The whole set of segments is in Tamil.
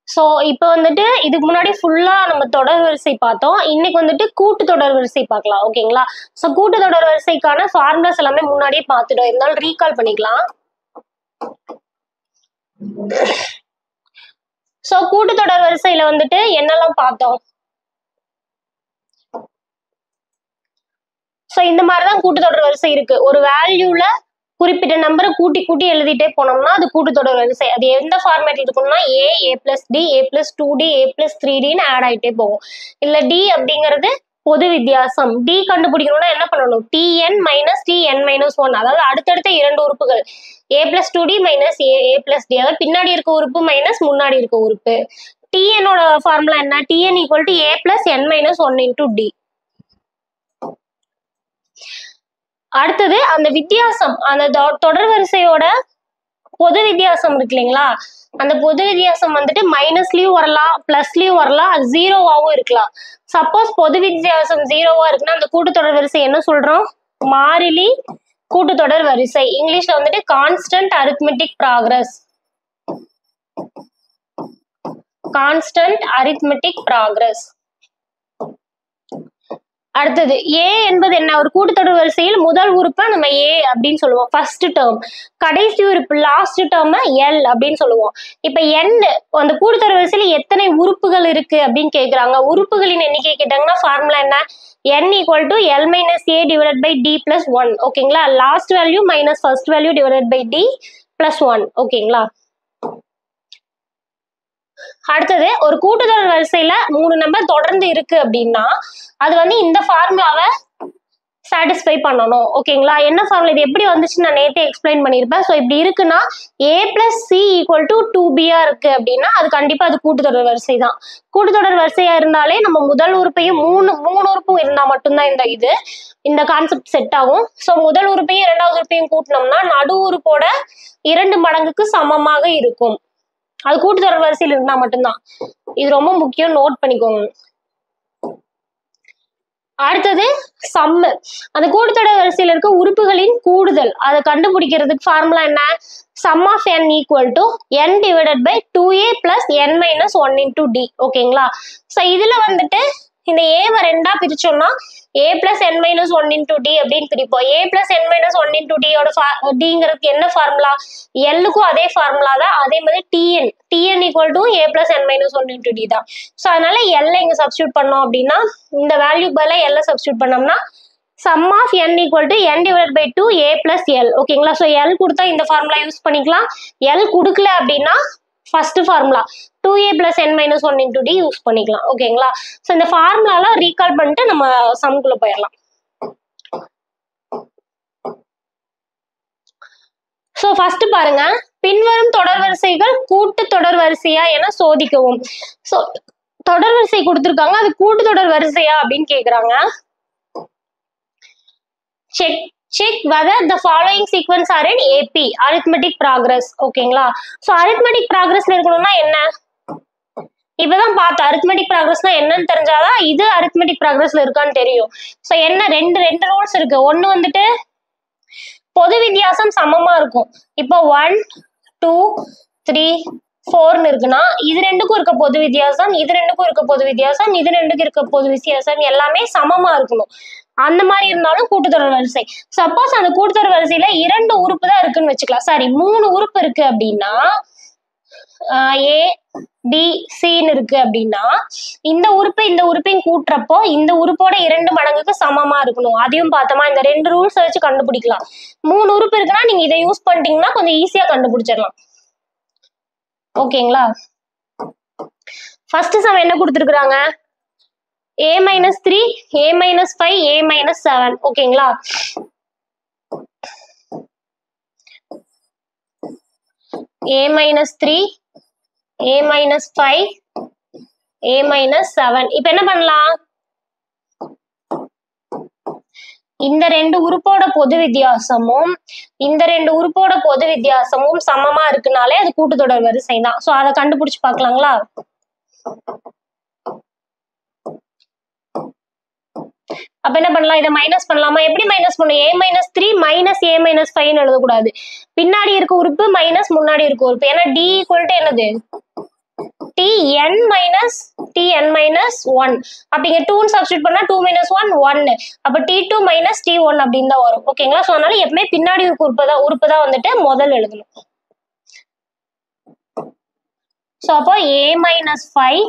ஸோ இப்போ வந்துட்டு இதுக்கு முன்னாடி ஃபுல்லா நம்ம தொடர் வரிசை பார்த்தோம் இன்னைக்கு வந்துட்டு கூட்டு தொடர் வரிசை பார்க்கலாம் ஓகேங்களா ஸோ கூட்டு தொடர் வரிசைக்கான ஃபார்முலாஸ் எல்லாமே முன்னாடியே பார்த்துட்டோம் இருந்தாலும் ரீகால் பண்ணிக்கலாம் ஸோ கூட்டு தொடர் வரிசையில வந்துட்டு என்னெல்லாம் பார்த்தோம் ஸோ இந்த மாதிரி தான் கூட்டுத்தொடர் வரிசை இருக்கு ஒரு வேல்யூல குறிப்பிட்ட நம்பரை கூட்டி கூட்டி எழுதிட்டே போனோம்னா அது கூட்டுத்தொடர் வரிசை அது எந்த ஃபார்மேட்ல இருக்கும்னா a a plus d a plus two d a plus three டின்னு ஆட் ஆயிட்டே போகும் இல்ல டி அப்படிங்கிறது பொது வித்தியாசம் டி கண்டுபிடிக்கணும்னா என்ன பண்ணணும் t n minus t n minus one அதாவது அடுத்தடுத்த இரண்டு உறுப்புகள் a plus two d minus a a plus d அதாவது பின்னாடி இருக்க உறுப்பு மைனஸ் முன்னாடி இருக்க உறுப்பு டிஎனோட ஃபார்முலா என்ன t n equal to a plus n minus one into d அடுத்தது அந்த வித்தியாசம் அந்த தொ- தொடர் வரிசையோட பொது வித்தியாசம் இருக்கு இல்லைங்களா அந்த பொது வித்தியாசம் வந்துட்டு மைனஸ்லயும் வரலாம் பிளஸ்லயும் வரலாம் அது ஜீரோவாவும் இருக்கலாம் சப்போஸ் பொது வித்தியாசம் ஜீரோவா இருக்குன்னா அந்த கூட்டுத்தொடர் வரிசை என்ன சொல்றோம் மாறிலி கூட்டுத்தொடர் வரிசை இங்கிலீஷ்ல வந்துட்டு constant arithmetic progress constant arithmetic progress அடுத்தது ஏ என்பது என்ன ஒரு கூட்டுத்தொடர் வரிசையில் முதல் உறுப்பை நம்ம ஏ அப்படின்னு சொல்லுவோம் ஃபர்ஸ்ட் டேர்ம் கடைசி உறுப்பு லாஸ்ட் டேர்ம் எல் அப்படின்னு சொல்லுவோம் இப்ப என் அந்த கூட்டுத்தொடர் வரிசையில எத்தனை உறுப்புகள் இருக்கு அப்படின்னு கேக்குறாங்க உறுப்புகளின் எண்ணிக்கை கேட்டாங்கன்னா ஃபார்முலா என்ன n equal to l minus a divide by d plus one ஓகேங்களா last value minus first value divide by d plus one ஓகேங்களா அடுத்தது ஒரு கூட்டுத்தொடர் வரிசையில மூணு நம்பர் தொடர்ந்து இருக்கு அப்படின்னா அது வந்து இந்த ஃபார்முலாவை சாட்டிஸ்ஃபை பண்ணணும் ஓகேங்களா என்ன ஃபார்முலா இது எப்படி வந்துச்சு நான் நேத்தே எக்ஸ்பிளைன் பண்ணியிருப்பேன் ஸோ இப்படி இருக்குன்னா a plus c equal to two பியா இருக்கு அப்படின்னா அது கண்டிப்பா அது கூட்டுத்தொடர் வரிசை தான் கூட்டுத்தொடர் வரிசையா இருந்தாலே நம்ம முதல் உறுப்பையும் மூணு மூணு உறுப்பும் இருந்தா மட்டும்தான் இந்த இது இந்த கான்செப்ட் செட் ஆகும் ஸோ முதல் உறுப்பையும் இரண்டாவது உறுப்பையும் கூட்டினோம்னா நடு உறுப்போட இரண்டு மடங்குக்கு சமமாக இருக்கும் அது கூட்டுத்தொடர் வரிசையில் இருந்தா மட்டும்தான் இது ரொம்ப முக்கியம் நோட் பண்ணிக்கோங்க அடுத்தது சம்மு அந்த கூட்டுத்தொடர் வரிசையில் இருக்க உறுப்புகளின் கூடுதல் அதை கண்டுபிடிக்கிறதுக்கு ஃபார்முலா என்ன sum of n equal to n divided by two a plus n minus one into d ஓகேங்களா ஸோ இதுல வந்துட்டு இந்த ஏவை ரெண்டா பிரிச்சோம்னா a plus n minus one into d அப்படின்னு பிரிப்போம் a plus n minus one into டியோட டிங்கிறதுக்கு என்ன ஃபார்முலா எல்லுக்கும் அதே ஃபார்முலா தான் அதே மாதிரி t n t n equal to a plus n minus one into d தான் ஸோ அதனால எல்ல இங்க சப்ஸ்டியூட் பண்ணோம் அப்படின்னா இந்த வேல்யூ பதிலாக எல்ல சப்ஸ்டியூட் பண்ணோம்னா sum of n equal to n divide by two a plus l ஓகேங்களா ஸோ எல் கொடுத்தா இந்த ஃபார்முலா யூஸ் பண்ணிக்கலாம் எல் கொடுக்கல அப்படின்னா first formula two a plus n minus one into d use பண்ணிக்கலாம் ஓகேங்களா ஸோ இந்த ஃபார்முலாலாம் ரீகால் பண்ணிட்டு நம்ம சம்குள்ள போயிடலாம் ஸோ ஃபர்ஸ்ட் பாருங்க பின்வரும் தொடர் வரிசைகள் கூட்டு தொடர் வரிசையா என சோதிக்கவும் ஸோ தொடர் வரிசை கொடுத்துருக்காங்க அது கூட்டு தொடர் வரிசையா அப்படின்னு கேக்குறாங்க check check whether the following sequence are in AP arithmetic progress ஓகேங்களா ஸோ arithmetic progressல இருக்கணும்னா என்ன இப்பதான் பார்த்தோம் arithmetic progressனா என்னன்னு தெரிஞ்சாதான் இது arithmetic progressல இருக்கான்னு தெரியும் ஸோ என்ன ரெண்டு ரெண்டு ரூல்ஸ் இருக்கு ஒன்னு வந்துட்டு பொது வித்தியாசம் சமமா இருக்கும் இப்போ ஒன் டூ த்ரீ ஃபோர்னு இருக்குன்னா இது ரெண்டுக்கும் இருக்க பொது வித்தியாசம் இது ரெண்டுக்கும் இருக்க பொது வித்தியாசம் இது ரெண்டுக்கும் இருக்க பொது வித்தியாசம் எல்லாமே சமமா இருக்கணும் அந்த மாதிரி இருந்தாலும் கூட்டுத்தொடர் வரிசை சப்போஸ் அந்த கூட்டுத்தொடர் வரிசையில இரண்டு உறுப்பு தான் இருக்குன்னு வச்சுக்கலாம் சாரி மூணு உறுப்பு இருக்கு அப்படின்னா ஏ பி சின்னு இருக்கு அப்படின்னா இந்த உறுப்பு இந்த உறுப்பையும் கூட்டுறப்போ இந்த உறுப்போட இரண்டு மடங்குக்கு சமமா இருக்கணும் அதையும் பார்த்தோமா இந்த ரெண்டு ரூல்ஸ் வச்சு கண்டுபிடிக்கலாம் மூணு உறுப்பு இருக்குன்னா நீங்க இதை யூஸ் பண்ணிட்டீங்கன்னா கொஞ்சம் ஈஸியா கண்டுபிடிச்சிடலாம் ஓகேங்களா ஃபர்ஸ்ட் சம் என்ன கொடுத்துருக்குறாங்க a minus three a minus five a minus seven ஓகேங்களா a minus three a minus five a minus seven இப்போ என்ன பண்ணலாம் இந்த ரெண்டு உறுப்போட பொது வித்தியாசமும் இந்த ரெண்டு உறுப்போட பொது வித்தியாசமும் சமமா இருக்குனாலே அது கூட்டுத்தொடர் வரிசை தான் ஸோ அதை கண்டுபிடிச்சு பார்க்கலாங்களா அப்ப என்ன பண்ணலாம் இதை மைனஸ் பண்ணலாமா எப்படி மைனஸ் பண்ணும் a minus three minus a minus five எழுதக்கூடாது பின்னாடி இருக்க உறுப்பு மைனஸ் முன்னாடி இருக்க உறுப்பு ஏன்னா டி ஈக்குவல் டு என்னது d n minus d n minus one அப்போ இங்கே டூன்னு சப்ஸ்டியூட் பண்ணால் டூ மைனஸ் ஒன் ஒன்னு அப்போ d two minus d one அப்படின்னு தான் வரும் ஓகேங்களா ஸோ அதனால எப்பவுமே பின்னாடி இருக்க உறுப்பு தான் உறுப்பு தான் வந்துட்டு முதல் எழுதணும் ஸோ அப்போ a minus five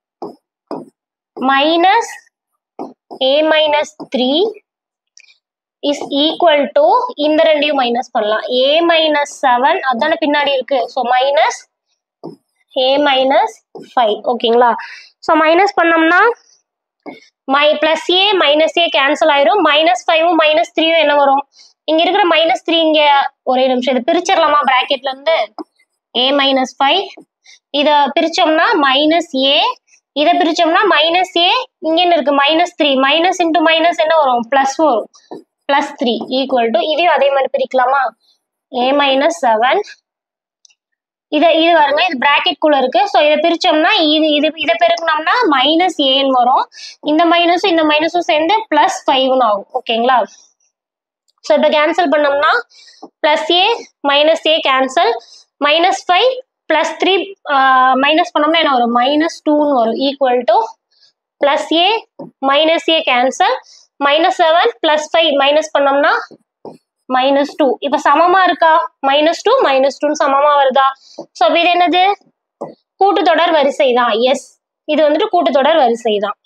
minus a minus three is equal to இந்த ரெண்டையும் மைனஸ் பண்ணலாம் ஏ மைனஸ் செவன் அதானே பின்னாடி இருக்கு so minus a minus five ஓகேங்களா ஸோ மைனஸ் பண்ணோம்னா மை plus a minus a cancel ஆயிரும் மைனஸ் ஃபைவும் மைனஸ் த்ரீயும் என்ன வரும் இங்க இருக்கிற மைனஸ் த்ரீ இங்க ஒரே நிமிஷம் இதை பிரிச்சிடலாமா பிராக்கெட்ல இருந்து ஏ மைனஸ் ஃபைவ் இத பிரிச்சோம்னா மைனஸ் ஏ இதை பிரிச்சோம்னா மைனஸ் ஏ இங்க என்ன இருக்கு minus three minus into minus என்ன வரும் பிளஸ் வரும் பிளஸ் த்ரீ ஈக்குவல் டு இதையும் அதே மாதிரி பிரிக்கலாமா ஏ மைனஸ் செவன் இதை இது பாருங்க இது பிராக்கெட் குள்ள இருக்கு ஸோ இதை பிரிச்சோம்னா இது இது இதை பெருக்கணும்னா மைனஸ் ஏன்னு வரும் இந்த மைனஸும் இந்த மைனஸும் சேர்ந்து பிளஸ் ஃபைவ்னு ஆகும் ஓகேங்களா ஸோ இப்போ கேன்சல் பண்ணோம்னா plus a minus a cancel minus five plus three minus பண்ணோம்னா என்ன வரும் மைனஸ் டூன்னு வரும் equal to plus a minus a cancel minus seven plus five minus பண்ணோம்னா மைனஸ் டூ இப்போ சமமா இருக்கா மைனஸ் டூ மைனஸ் டூன்னு சமமா வருதா ஸோ அப்போ இது என்னது கூட்டுத்தொடர் வரிசை தான் எஸ் இது வந்துட்டு கூட்டுத்தொடர் வரிசை தான்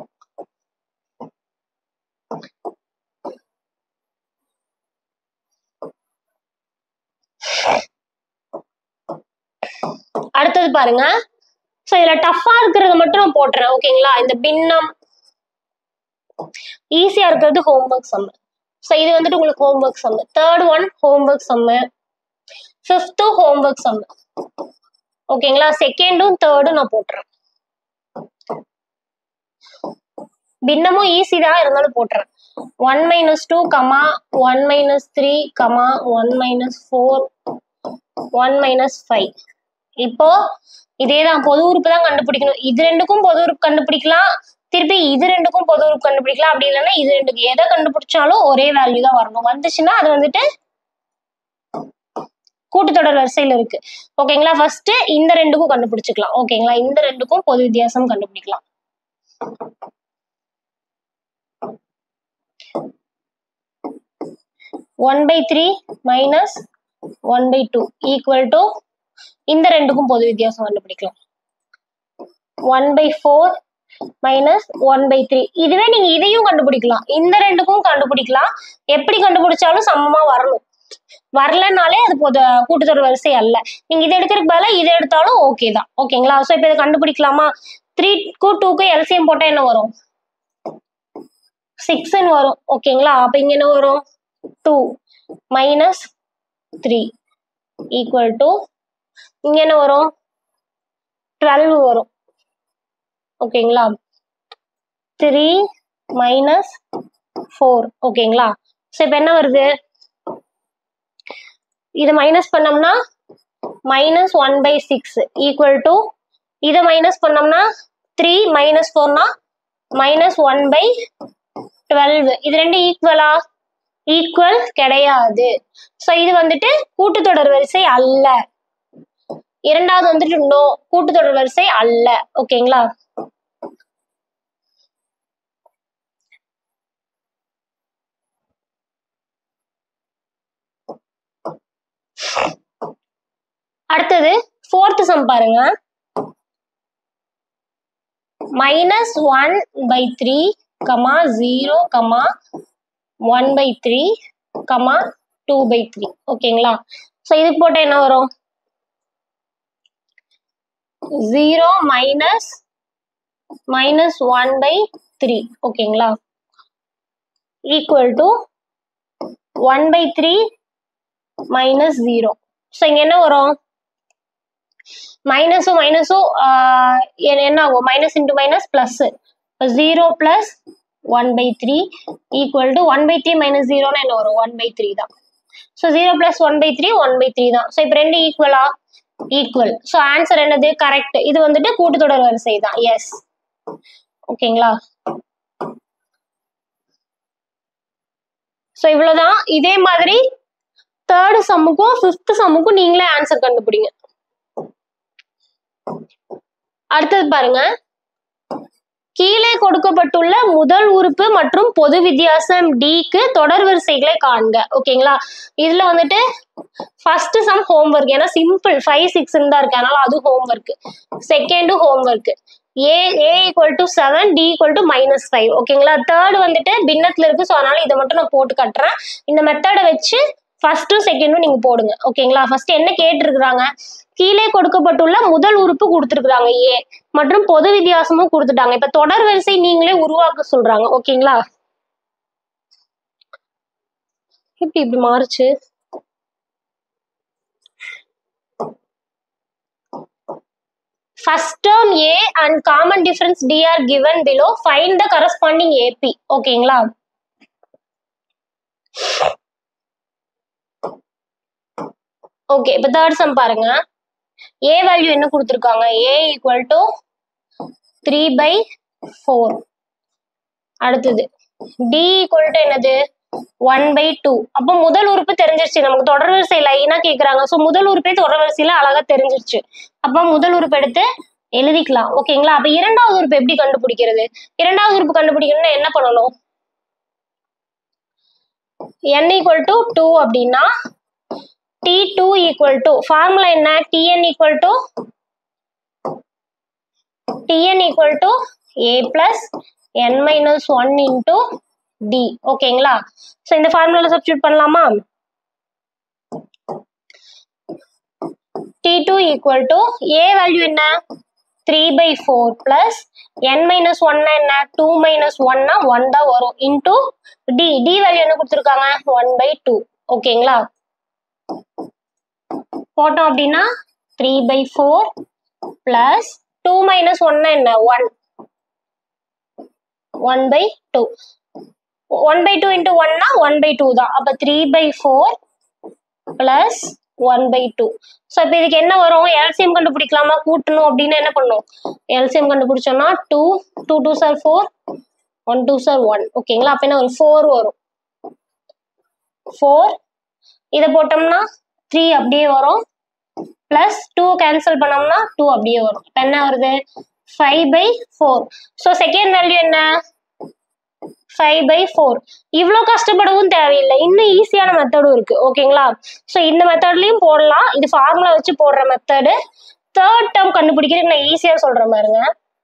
அடுத்தது பாருங்க ஸோ இதுல டஃப்பா இருக்கிறத மட்டும் நான் போட்டுறேன் ஓகேங்களா இந்த பின்னம் ஈஸியா இருக்கிறது ஹோம்ஒர்க் சம்மு ஸோ இது வந்துட்டு உங்களுக்கு homework sum third one homework sum fifth homework sum ஓகேங்களா செகண்டும் தேர்டும் நான் போட்டுறேன் பின்னமும் ஈஸி தான் இருந்தாலும் போட்டுறேன் one minus two comma one minus three comma one minus four one minus five இப்போ இதே தான் பொது உறுப்பு தான் கண்டுபிடிக்கணும் இது ரெண்டுக்கும் பொது உறுப்பு கண்டுபிடிக்கலாம் திருப்பி இது ரெண்டுக்கும் பொது உறுப்பு கண்டுபிடிக்கலாம் அப்படி இல்லைன்னா இது ரெண்டுக்கு எதை கண்டுபிடிச்சாலும் ஒரே வேல்யூ தான் வரணும் வந்துச்சுன்னா அது வந்துட்டு கூட்டுத்தொடர் வரிசையில இருக்கு ஓகேங்களா ஃபர்ஸ்ட் இந்த ரெண்டுக்கும் கண்டுபிடிச்சுக்கலாம் ஓகேங்களா இந்த ரெண்டுக்கும் பொது வித்தியாசம் கண்டுபிடிக்கலாம் one by three minus one by two equal to இந்த ரெண்டுக்கும் பொது வித்தியாசம் கண்டுபிடிக்கலாம் one by four minus one by three இதுவே நீங்க இதையும் கண்டுபிடிக்கலாம் இந்த ரெண்டுக்கும் கண்டுபிடிக்கலாம் எப்படி கண்டுபிடிச்சாலும் சமமா வரணும் வரலனாலே அது பொது கூட்டுத்தொடர் வரிசை அல்ல நீங்க இதை எடுக்கிறதுக்கு பதிலாக இதை எடுத்தாலும் ஓகே தான் ஓகேங்களா ஸோ இப்போ இதை கண்டுபிடிக்கலாமா த்ரீக்கு டூக்கு எல்சிஎம் போட்டால் என்ன வரும் சிக்ஸ்ன்னு வரும் ஓகேங்களா அப்போ இங்க என்ன வரும் two minus three equal to இங்க என்ன வரும் டுவெல் வரும் ஓகேங்களா த்ரீ மைனஸ் ஃபோர் ஓகேங்களா ஸோ இப்போ என்ன வருது இது மைனஸ் பண்ணோம்னா minus one by six equal to இதை மைனஸ் பண்ணோம்னா த்ரீ மைனஸ் ஃபோர்னா மைனஸ் ஒன் பை டுவெல் இது ரெண்டு ஈக்குவலா ஈக்குவல் கிடையாது ஸோ இது வந்துட்டு கூட்டுத்தொடர் வரிசை அல்ல இரண்டாவது வந்துட்டு நோ கூட்டுத்தொடர் வரிசை அல்ல ஓகேங்களா அடுத்தது ஃபோர்த் சம் பாருங்க minus one by three comma zero comma one by three comma two by three ஓகேங்களா ஸோ இதுக்கு போட்டால் என்ன வரும் zero minus minus one by three ஓகேங்களா equal to one by three minus zero so இங்கே என்ன வரும் மைனஸும் மைனஸும் என்ன ஆகும் மைனஸ் இன்டூ மைனஸ் ப்ளஸ் இப்போ zero plus one by three equal to one by three minus ஜீரோனா என்ன வரும் ஒன் பை த்ரீ தான் so zero plus one by three one by three தான் ஸோ இப்போ ரெண்டு ஈக்குவலா ஈக்குவல் ஸோ ஆன்சர் என்னது கரெக்ட் இது வந்துட்டு கூட்டுத்தொடர் வரிசை தான் எஸ் ஓகேங்களா ஸோ இவ்வளோதான் இதே மாதிரி தேர்டு சம்முக்கும் ஃபிஃப்த் சம்முக்கும் நீங்களே ஆன்சர் கண்டுபிடிங்க அடுத்தது பாருங்க கீழே கொடுக்கப்பட்டுள்ள முதல் உறுப்பு மற்றும் பொது வித்தியாசம் டிக்கு தொடர் வரிசைகளை காண்க ஓகேங்களா இதுல வந்துட்டு ஃபர்ஸ்ட் சம் ஹோம்ஒர்க் ஏன்னா சிம்பிள் ஃபைவ் சிக்ஸ் தான் இருக்கு அதனால அது ஹோம்ஒர்க் செகண்டும் homework a a equal to seven d equal to minus five ஓகேங்களா தேர்ட் வந்துட்டு பின்னத்துல இருக்கு ஸோ அதனால இதை மட்டும் நான் போட்டு கட்டுறேன் இந்த மெத்தடை வச்சு ஃபர்ஸ்ட்டும் செகண்டும் நீங்க போடுங்க ஓகேங்களா ஃபர்ஸ்ட் என்ன கேட்டிருக்கிறாங்க கீழே கொடுக்கப்பட்டுள்ள முதல் உறுப்பு கொடுத்துருக்காங்க ஏ மற்றும் பொது வித்தியாசமும் கொடுத்துட்டாங்க இப்ப தொடர் வரிசை நீங்களே உருவாக்க சொல்றாங்க ஓகேங்களா இப்படி இப்படி மாறுச்சு First term A and common difference D are given below. Find the corresponding AP. ஓகேங்களா ஓகே இப்போ தேர்ட் சம் பாருங்க ஏ வேல்யூ என்ன கொடுத்துருக்காங்க a equal to three by four அடுத்தது டி ஈக்குவல் டு என்னது ஒன் பை டூ அப்போ முதல் உறுப்பு தெரிஞ்சிருச்சு நமக்கு தொடர் வரிசை லைனா கேக்குறாங்க ஸோ முதல் உறுப்பே தொடர் வரிசையில அழகா தெரிஞ்சிருச்சு அப்போ முதல் உறுப்பு எடுத்து எழுதிக்கலாம் ஓகேங்களா அப்ப இரண்டாவது உறுப்பு எப்படி கண்டுபிடிக்கிறது இரண்டாவது உறுப்பு கண்டுபிடிக்கணும்னா என்ன பண்ணணும் n ஈக்குவல் டு டூ அப்படின்னா d two equal to formula என்ன t n equal to t n equal to a plus n minus one into d ஓகேங்களா ஸோ இந்த ஃபார்முலால சப்ஸ்டியூட் பண்ணலாமா d two equal to a value என்ன three by four plus n minus ஒன்னா என்ன டூ மைனஸ் ஒன்னா ஒன் தான் வரும் இன்டூ டி டி வேல்யூ என்ன கொடுத்துருக்காங்க ஒன் பை டூ ஓகேங்களா போட்டோம் அப்படின்னா three by four plus two minus ஒன்னா என்ன one one by two one by two into ஒன்னா ஒன் பை டூ தான் அப்போ three by four plus one by two so இப்போ இதுக்கு என்ன வரும் எல்சிஎம் கண்டுபிடிக்கலாமா கூட்டணும் அப்படின்னு என்ன பண்ணும் எல்சிஎம் கண்டுபிடிச்சோம்னா two two two sir four one two sir one ஓகேங்களா அப்போ என்ன வரும் ஃபோர் வரும் ஃபோர் இதை போட்டோம்னா த்ரீ அப்படியே வரும் ப்ளஸ் டூ கேன்சல் பண்ணோம்னா டூ அப்படியே வரும் இப்போ என்ன வருது five by four so second value என்ன ஃபைவ் பை ஃபோர் இவ்வளோ கஷ்டப்படவும் தேவையில்லை இன்னும் ஈஸியான மெத்தடும் இருக்கு ஓகேங்களா ஸோ இந்த மெத்தட்லையும் போடலாம் இது ஃபார்முலா வச்சு போடுற மெத்தடு தேர்ட் டேர்ம் கண்டுபிடிக்கிறதுக்கு நான் ஈஸியாக சொல்ற மாதிரிங்க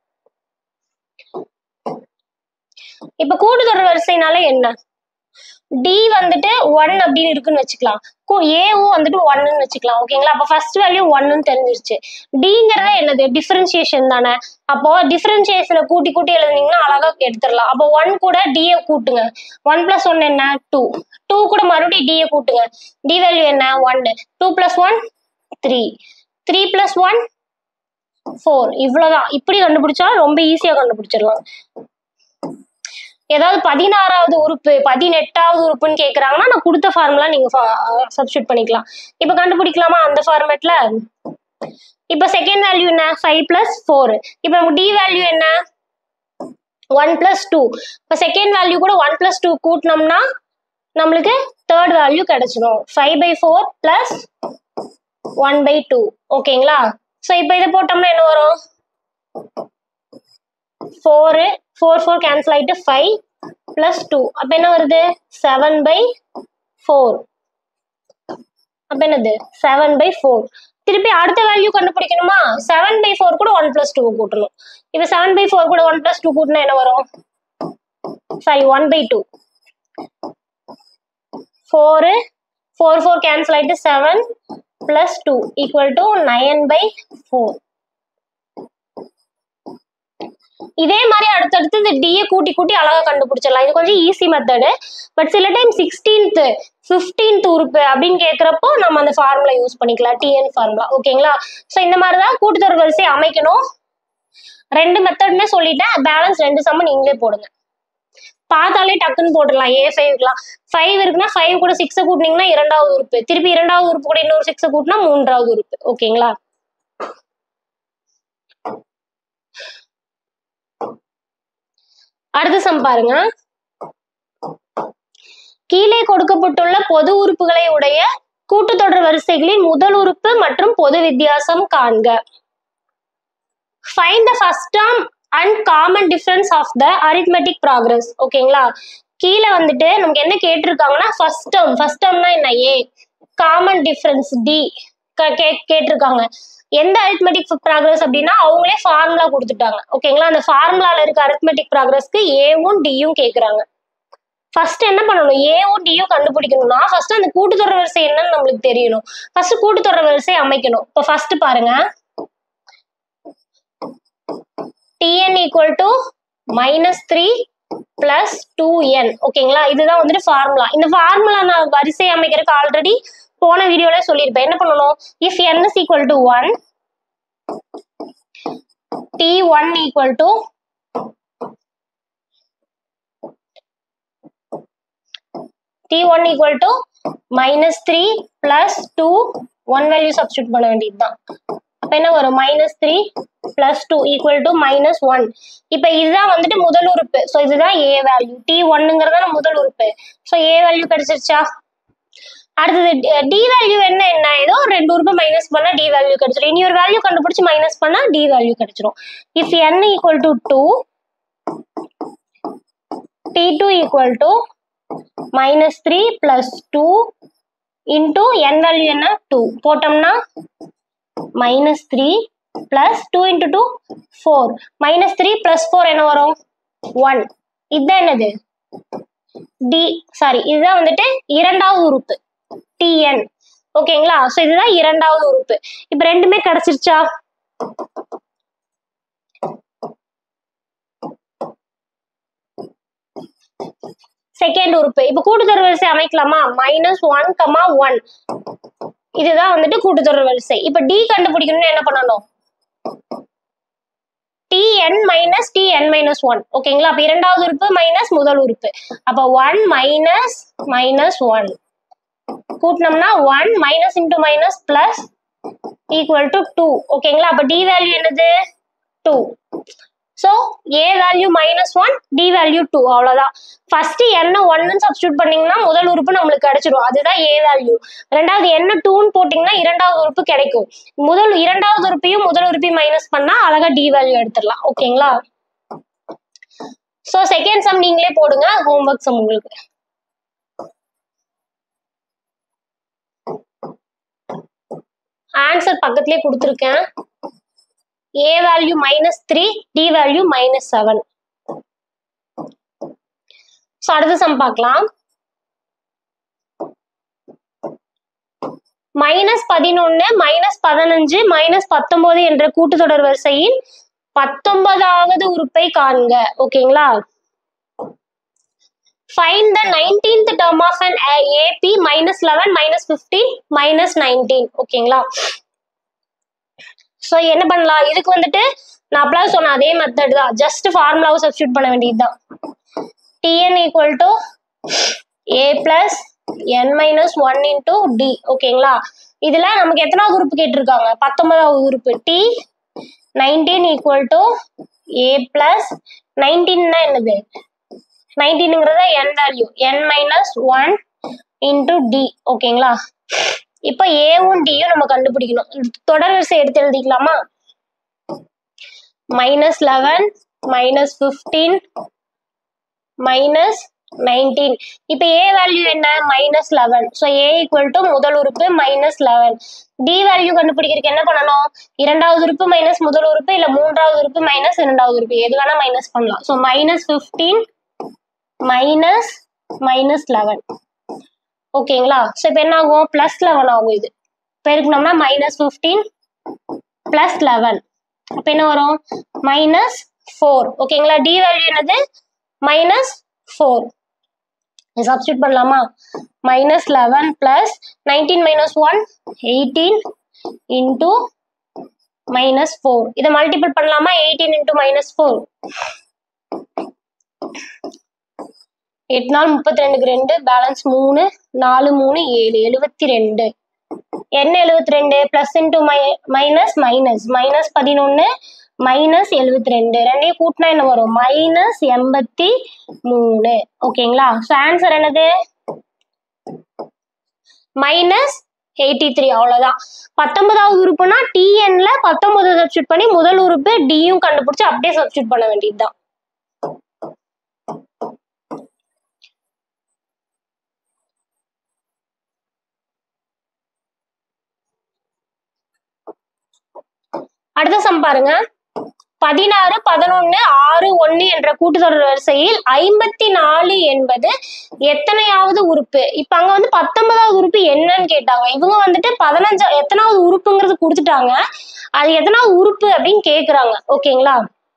இப்போ கூட்டுத்தொடர் வரிசைனால என்ன டி வந்துட்டு ஒன் அப்படின்னு இருக்குன்னு வச்சுக்கலாம் ஏவும் வந்துட்டு ஒன்னு வச்சுக்கலாம் ஓகேங்களா அப்போ ஃபர்ஸ்ட் வேல்யூ ஒன்னு தெரிஞ்சிருச்சு டிங்கிறத என்னது டிஃபரன்சியேஷன் தானே அப்போ டிஃபரன்சியேஷனை கூட்டி கூட்டி எழுதுனீங்கன்னா அழகா எடுத்துடலாம் அப்போ ஒன் கூட டிஏ கூட்டுங்க ஒன் பிளஸ் ஒன் என்ன டூ டூ கூட மறுபடியும் டிஏ கூட்டுங்க டி வேல்யூ என்ன one two plus one three three plus one four இவ்வளவுதான் இப்படி கண்டுபிடிச்சா ரொம்ப ஈஸியா கண்டுபிடிச்சிடலாம் ஏதாவது பதினாறாவது உறுப்பு பதினெட்டாவது உறுப்புன்னு கேக்குறாங்கன்னா நான் கொடுத்த ஃபார்முலா நீங்க சப்ஸ்டியூட் பண்ணிக்கலாம் இப்போ கண்டுபிடிக்கலாமா அந்த ஃபார்மேட்ல இப்போ செகண்ட் வேல்யூ என்ன ஃபைவ் பிளஸ் ஃபோர் இப்போ நமக்கு டி வேல்யூ என்ன ஒன் பிளஸ் டூ இப்போ செகண்ட் வேல்யூ கூட ஒன் பிளஸ் டூ கூட்டினோம்னா நம்மளுக்கு தேர்ட் வேல்யூ கிடைச்சிடும் five by four plus one by two ஓகேங்களா ஸோ இப்போ இதை போட்டோம்னா என்ன வரும் ஃபோரு ஃபோர் ஃபோர் கேன்சல் ஆகிட்டு ஃபைவ் ப்ளஸ் டூ அப்போ என்ன வருது செவன் பை ஃபோர் அப்போ என்னது செவன் பை ஃபோர் திருப்பி அடுத்த வேல்யூ கண்டுபிடிக்கணுமா செவன் பை ஃபோர் கூட ஒன் ப்ளஸ் டூ கூட்டணும் இப்போ செவன் பை ஃபோர் கூட ஒன் ப்ளஸ் டூ கூட்டினா என்ன வரும் sorry one by two four four four cancel ஆகிட்டு seven plus two equal to nine by four இதே மாதிரி அடுத்தடுத்து இந்த டிஏ கூட்டி கூட்டி அழகா கண்டுபிடிச்சிடலாம் இது கொஞ்சம் ஈஸி மெத்தடு பட் சில டைம் சிக்ஸ்டீன்த் ஃபிஃப்டீன்த் உறுப்பு அப்படின்னு கேட்குறப்போ நம்ம அந்த ஃபார்முலா யூஸ் பண்ணிக்கலாம் டிஎன் ஃபார்முலா ஓகேங்களா ஸோ இந்த மாதிரி தான் கூட்டுத்தொடர் வரிசை அமைக்கணும் ரெண்டு மெத்தடுமே சொல்லிட்டேன் பேலன்ஸ் ரெண்டு சம்ம நீங்களே போடுங்க பார்த்தாலே டக்குன்னு போட்டுடலாம் ஏ ஃபைவ்லாம் ஃபைவ் இருக்குன்னா ஃபைவ் கூட சிக்ஸை கூட்டினீங்கன்னா இரண்டாவது உறுப்பு திருப்பி இரண்டாவது உறுப்பு கூட இன்னொரு சிக்ஸை கூட்டினா மூன்றாவது உறுப்பு ஓகேங்களா அடுத்த சம் பாருங்க கீழே கொடுக்கப்பட்டுள்ள பொது உறுப்புகளை உடைய கூட்டுத்தொடர் வரிசைகளின் முதல் உறுப்பு மற்றும் பொது வித்தியாசம் காண்க find the first term and common difference of the arithmetic progress ஓகேங்களா கீழே வந்துட்டு நமக்கு என்ன கேட்டிருக்காங்கன்னா ஃபர்ஸ்ட் டேர்ம் ஃபர்ஸ்ட் டேர்ம்னா என்ன ஏ காமன் டிஃபரன்ஸ் டி கேட்டிருக்காங்க எந்த அரித்மெட்டிக் ப்ராக்ரஸ் அப்படின்னா அவங்களே ஃபார்முலா கொடுத்துட்டாங்க ஓகேங்களா அந்த ஃபார்முலால இருக்க அரித்மெட்டிக் ப்ராக்ரஸ்க்கு ஏவும் டியும் கேட்குறாங்க ஃபர்ஸ்ட் என்ன பண்ணணும் ஏவும் டியும் கண்டுபிடிக்கணும்னா ஃபர்ஸ்ட் அந்த கூட்டுத்தொடர் வரிசை என்னன்னு நம்மளுக்கு தெரியணும் ஃபர்ஸ்ட் கூட்டுத்தொடர் வரிசை அமைக்கணும் இப்போ ஃபர்ஸ்ட் பாருங்க t n equal to minus three plus two n ஓகேங்களா இதுதான் வந்துட்டு ஃபார்முலா இந்த ஃபார்முலா நான் வரிசை அமைக்கிறதுக்கு ஆல்ரெடி போன வீடியோல சொல்லியிருப்பேன் என்ன பண்ணணும் if n is equal to one t one equal to t one equal to minus three plus two one value substitute பண்ண வேண்டியதுதான் அப்ப என்ன வரும் minus three plus two equal to minus one இப்போ இதுதான் வந்துட்டு முதல் உறுப்பு ஸோ இதுதான் ஏ வேல்யூ டி ஒன்னுங்கிறத முதல் உறுப்பு ஸோ ஏ வேல்யூ கிடைச்சிருச்சா அடுத்தது டி வேல்யூ என்ன என்ன ஏதோ ஒரு ரெண்டு உறுப்பு மைனஸ் பண்ணா டி வேல்யூ கிடைச்சிரும் இனி ஒரு வேல்யூ கண்டுபிடிச்சு மைனஸ் பண்ணா டி வேல்யூ கிடைச்சிரும் if n equal to two d two equal to minus three plus two into n value என்ன டூ போட்டோம்னா minus three plus two into two four minus three plus four என்ன வரும் ஒன் இதுதான் என்னது டி சாரி இதுதான் வந்துட்டு இரண்டாவது உறுப்பு டிஎன் ஓகேங்களா ஸோ இதுதான் இரண்டாவது உறுப்பு இப்போ ரெண்டுமே கிடைச்சிருச்சா செகண்ட் உறுப்பு இப்போ கூட்டுத்தொடர் வரிசை அமைக்கலாமா மைனஸ் ஒன் கமா ஒன் இதுதான் வந்துட்டு கூட்டுத்தொடர் வரிசை இப்போ டி கண்டுபிடிக்கணும்னு என்ன பண்ணணும் t n minus t n minus one ஓகேங்களா அப்போ இரண்டாவது உறுப்பு மைனஸ் முதல் உறுப்பு அப்போ ஒன் மைனஸ் மைனஸ் ஒன் கூட்டினோம்னா one minus into minus plus equal to two ஓகேங்களா அப்போ டி வேல்யூ என்னது two so a value minus one d value two அவ்வளோதான் ஃபர்ஸ்ட் என்ன ஒன்னு சப்ஸ்டியூட் பண்ணீங்கன்னா முதல் உறுப்பு நம்மளுக்கு கிடைச்சிடும் அதுதான் ஏ வேல்யூ ரெண்டாவது என்ன டூன்னு போட்டிங்கன்னா இரண்டாவது உறுப்பு கிடைக்கும் முதல் இரண்டாவது உறுப்பையும் முதல் உறுப்பையும் மைனஸ் பண்ணா அழகா டி வேல்யூ எடுத்துடலாம் ஓகேங்களா ஸோ செகண்ட் சம் நீங்களே போடுங்க ஹோம்ஒர்க் சம் உங்களுக்கு ஆன்சர் பக்கத்துலேயே கொடுத்துருக்கேன் a value minus three d value minus seven so அடுத்த சம் பார்க்கலாம் மைனஸ் பதினொன்னு மைனஸ் பதினஞ்சு மைனஸ் பத்தொன்பது என்ற கூட்டுத்தொடர் வரிசையின் பத்தொன்பதாவது உறுப்பை காண்க ஓகேங்களா find the nineteenth term of an AP minus eleven minus fifteen minus nineteen ஓகேங்களா ஸோ என்ன பண்ணலாம் இதுக்கு வந்துட்டு நான் அப்பலாம் சொன்ன அதே மெத்தட் தான் ஜஸ்ட் ஃபார்முலாவை சப்ஸ்டியூட் பண்ண வேண்டியது தான் t n equal to a plus n minus one into d ஓகேங்களா இதுல நமக்கு எத்தனாவது உறுப்பு கேட்டிருக்காங்க பத்தொன்பதாவது உறுப்பு t nineteen equal to a plus நைன்டீன்னா என்னது நைன்டீனுங்கிறத n value n minus one into d ஓகேங்களா இப்போ ஏவும் டியும் நம்ம கண்டுபிடிக்கணும் தொடர் வரிசை எடுத்து எழுதிக்கலாமா minus eleven minus fifteen minus nineteen இப்போ ஏ வேல்யூ என்ன minus eleven so a equal to முதல் உறுப்பு மைனஸ் லெவன் டி வேல்யூ கண்டுபிடிக்கிறதுக்கு என்ன பண்ணணும் இரண்டாவது உறுப்பு மைனஸ் முதல் உறுப்பு இல்லை மூன்றாவது உறுப்பு மைனஸ் இரண்டாவது உறுப்பு எது வேணா மைனஸ் பண்ணலாம் so minus fifteen minus minus eleven ஓகேங்களா ஸோ இப்போ என்ன ஆகும் ப்ளஸ் லெவன் ஆகும் இது பெருக்கணும்னா மைனஸ் ஃபிஃப்டீன் ப்ளஸ் லெவன் அப்போ என்ன வரும் மைனஸ் ஃபோர் ஓகேங்களா டி வேல்யூ என்னது மைனஸ் ஃபோர் சப்ஸ்டியூட் பண்ணலாமா minus eleven plus nineteen minus one eighteen into minus four இதை மல்டிபிள் பண்ணலாமா எயிட்டீன் இன்டூ மைனஸ் ஃபோர் எட்டு நாள் முப்பத்தி ரெண்டுக்கு ரெண்டு பேலன்ஸ் மூணு நாலு மூணு ஏழு எழுபத்தி ரெண்டு என்ன எழுபத்தி ரெண்டு பிளஸ் இன்டூ மை மைனஸ் மைனஸ் மைனஸ் பதினொன்று மைனஸ் எழுபத்தி ரெண்டு ரெண்டையும் கூட்டினா என்ன வரும் மைனஸ் எண்பத்தி மூணு ஓகேங்களா ஸோ ஆன்சர் என்னது மைனஸ் எயிட்டி த்ரீ அவ்வளோதான் பத்தொன்பதாவது உறுப்புனா டிஎன்ல பத்தொன்பது சப்ஸ்டியூட் பண்ணி முதல் உறுப்பு டியும் கண்டுபிடிச்சு அப்படியே சப்ஸ்டியூட் பண்ண வேண்டியதுதான் அடுத்த சம் பாருங்க பதினாறு பதினொன்னு ஆறு ஒன்னு என்ற கூட்டுத்தொடர் வரிசையில் ஐம்பத்தி நாலு என்பது எத்தனையாவது உறுப்பு இப்ப அங்க வந்து பத்தொன்பதாவது உறுப்பு என்னன்னு கேட்டாங்க இவங்க வந்துட்டு பதினஞ்சா எத்தனாவது உறுப்புங்கிறது கொடுத்துட்டாங்க அது எத்தனாவது உறுப்பு அப்படின்னு கேக்குறாங்க ஓகேங்களா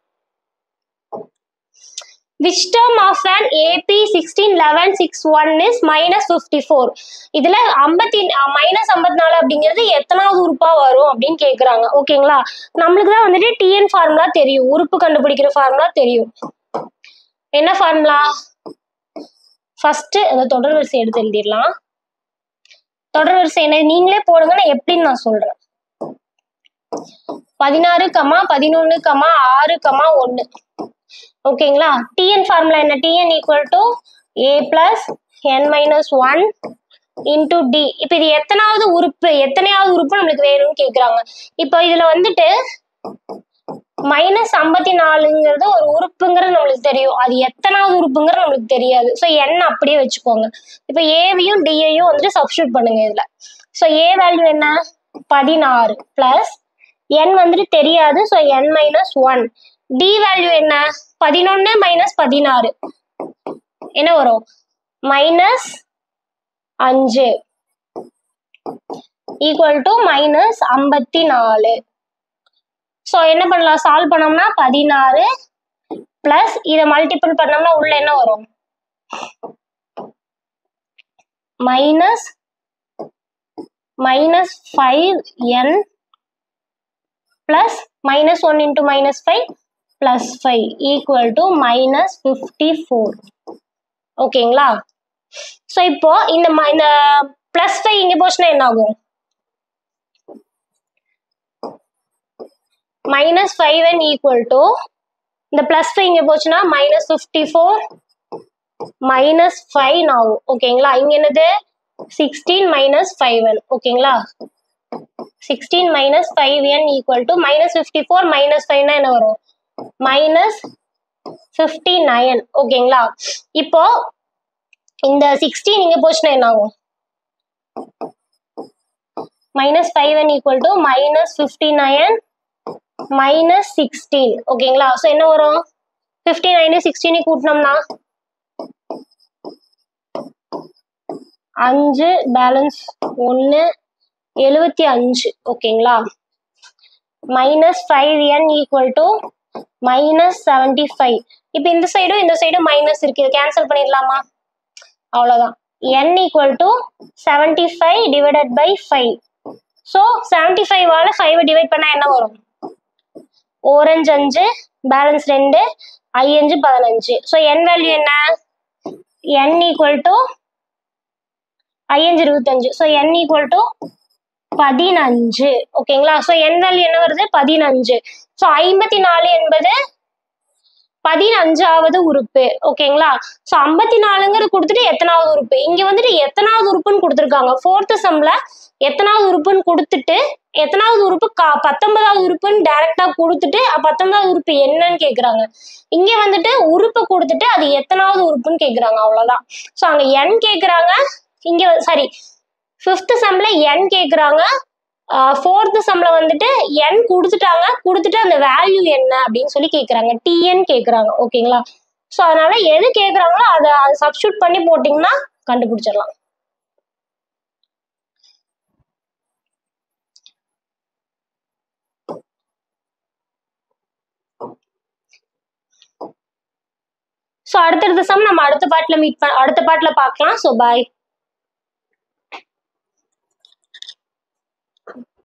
which term of an AP 16 11 61 is minus 54 இதுல 50 மைனஸ் 54 அப்படிங்கிறது எத்தனாவது உறுப்பா வரும் அப்படின்னு கேக்குறாங்க ஓகேங்களா நம்மளுக்கு தான் வந்துட்டு டிஎன் ஃபார்முலா தெரியும் உறுப்பு கண்டுபிடிக்கிற ஃபார்முலா தெரியும் என்ன ஃபார்முலா ஃபர்ஸ்ட் அந்த தொடர் வரிசை எடுத்து எழுதிடலாம் தொடர் வரிசை என்ன நீங்களே போடுங்க நான் எப்படின்னு நான் சொல்றேன் பதினாறு கமா பதினொன்னு கமா ஆறு கமா ஒன்னு ஓகேங்களா டிஎன் ஃபார்முலா என்ன t n equal to a plus n minus one into d இப்போ இது எத்தனாவது உறுப்பு எத்தனையாவது உறுப்பு நம்மளுக்கு வேணும்னு கேட்குறாங்க இப்போ இதுல வந்துட்டு மைனஸ் ஐம்பத்தி நாலுங்கிறது ஒரு உறுப்புங்கிறது நம்மளுக்கு தெரியும் அது எத்தனாவது உறுப்புங்கிறது நம்மளுக்கு தெரியாது ஸோ என் அப்படியே வச்சுக்கோங்க இப்போ ஏவையும் டியையும் வந்துட்டு சப்ஸ்டியூட் பண்ணுங்க இதுல ஸோ ஏ வேல்யூ என்ன பதினாறு பிளஸ் என் வந்துட்டு தெரியாது so n minus one d value என்ன பதினொன்னு மைனஸ் பதினாறு என்ன வரும் மைனஸ் அஞ்சு ஈக்குவல் டு மைனஸ் ஐம்பத்தி நாலு ஸோ என்ன பண்ணலாம் சால்வ் பண்ணோம்னா பதினாறு பிளஸ் இதை மல்டிபிள் பண்ணோம்னா உள்ள என்ன வரும் minus minus five n plus minus one into minus five plus five equal to minus fifty four ஓகேங்களா ஸோ இப்போ இந்த ம- இந்த பிளஸ் ஃபைவ் இங்கே போச்சுன்னா என்ன ஆகும் minus five and equal to இந்த பிளஸ் ஃபைவ் இங்கே போச்சுன்னா minus fifty four minus five ஆகும் ஓகேங்களா இங்கே என்னது சிக்ஸ்டீன் மைனஸ் ஃபைவ் என் ஓகேங்களா sixteen minus five n equal to minus fifty four minus ஃபைவ்னா என்ன வரும் மைனஸ் ஃபிஃப்டி நைன் ஓகேங்களா இப்போ இந்த சிக்ஸ்டீன் இங்க போச்சுன்னா என்ன ஆகும் minus five n equal to minus fifty nine minus sixteen ஓகேங்களா ஸோ என்ன வரும் ஃபிஃப்டி நைனு சிக்ஸ்டீனு கூட்டினோம்னா அஞ்சு பேலன்ஸ் ஒன்று எழுபத்தி அஞ்சு ஓகேங்களா minus five n equal to minus seventy five இப்போ இந்த சைடும் இந்த சைடும் மைனஸ் இருக்கு கேன்சல் பண்ணிடலாமா அவ்வளோதான் n equal to seventy five divided by five so seventy ஃபைவால ஃபைவ் டிவைட் பண்ணால் என்ன வரும் ஓரஞ்சு அஞ்சு பேலன்ஸ் ரெண்டு ஐ அஞ்சு பதினஞ்சு ஸோ என் வேல்யூ என்ன என் ஈக்குவல் டு ஐ அஞ்சு இருபத்தஞ்சு ஸோ என் ஈக்குவல் டு பதினஞ்சு ஓகேங்களா ஸோ என் வேல்யூ என்ன வருது பதினஞ்சு ஸோ ஐம்பத்தி நாலு என்பது பதினஞ்சாவது உறுப்பு ஓகேங்களா ஸோ ஐம்பத்தி நாலுங்கிறது கொடுத்துட்டு எத்தனாவது உறுப்பு இங்க வந்துட்டு எத்தனாவது உறுப்புன்னு கொடுத்துருக்காங்க ஃபோர்த்து சம்ல எத்தனாவது உறுப்புன்னு கொடுத்துட்டு எத்தனாவது உறுப்பு கா பத்தொன்பதாவது உறுப்புன்னு டைரக்டா கொடுத்துட்டு அ, பத்தொன்பதாவது உறுப்பு என்னன்னு கேக்குறாங்க இங்க வந்துட்டு உறுப்பை கொடுத்துட்டு அது எத்தனாவது உறுப்புன்னு கேக்குறாங்க அவ்வளவுதான் ஸோ அங்க என் கேக்குறாங்க இங்க சாரி ஃபிஃப்த் சம்ல என் கேக்குறாங்க ஃபோர்த்து சம்ல வந்துட்டு என் கொடுத்துட்டாங்க கொடுத்துட்டு அந்த வேல்யூ என்ன அப்படின்னு சொல்லி கேக்குறாங்க டிஎன் கேக்குறாங்க ஓகேங்களா ஸோ அதனால எது கேக்குறாங்களோ அதை அதை சப்ஸ்டியூட் பண்ணி போட்டிங்கன்னா கண்டுபிடிச்சிடலாம் ஸோ அடுத்தடுத்த சம் நம்ம அடுத்த பாட்டில் மீட் பண்ண அடுத்த பாட்டில் பார்க்கலாம் ஸோ பாய்